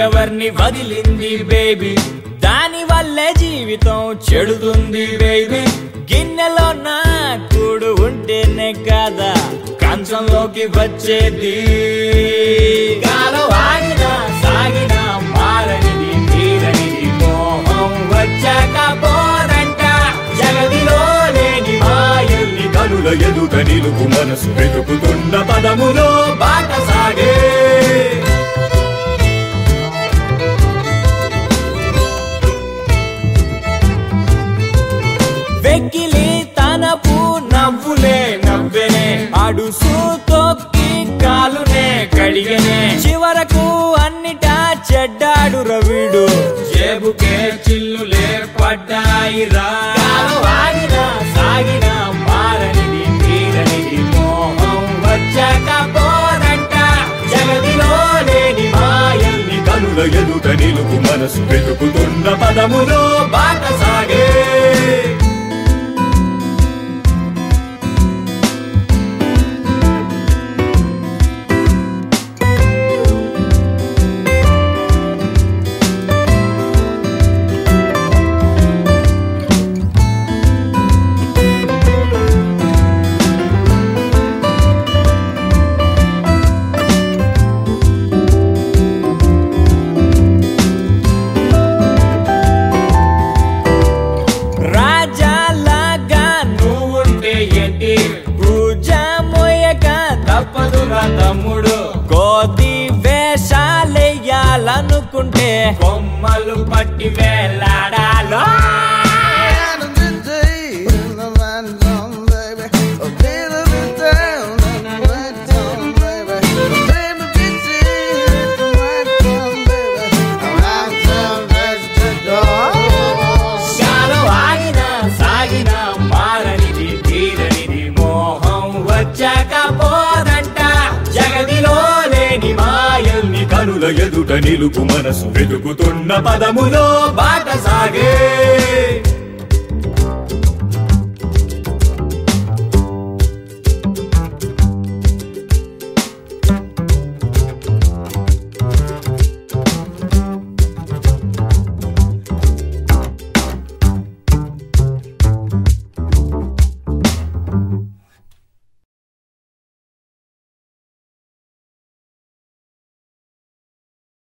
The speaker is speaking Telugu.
ఎవరిని వదిలింది బేబీ దాని వల్లే జీవితం చెడుతుంది బేబీ గిన్నెలో నా కూడు ఉంటేనే కాదా కంచంలోకి వచ్చేది కాలం ఆగినా సాగినా మారనిది తీరనిది మోహం వచ్చాక పోదంట జగదిలో లేని మాయల్ని కనుల ఎదుట నిలుపు మనసు వెతుకుతున్న పదములో బాట సాగే వెక్కిలి తనపు నవ్వులే నవ్వెనే అడుసు తొక్కి కాలునే కడిగనే చివరకు అన్నిటా చెడ్డాడు రవిడు జేబుకే చిల్లులే పడ్డాయి రా ఆగినా సాగినా మారనిది తీరనిది మోహం వచ్చాక పోదంట జగదిలో లేని మాయల్ని కనుల ఎదుట నిలుపు మనసు వెతుకుతున్న పదములో బాట సాగే రాజాలాగా నువ్వుంటే ఏంటి పూజ మోయక తప్పదురా తమ్ముడు కోతి వేషాలెయ్యాలనుకుంటే కొమ్మలు పట్టి వేలాడాలో గాలం ఆగినా సాగినా మారనిది తీరనిది మోహం వచ్చాక పోదంట జగదిలో లేని మాయల్ని కనుల ఎదుట నిలుపు మనసు వెతుకుతున్న పదములో బాట సాగే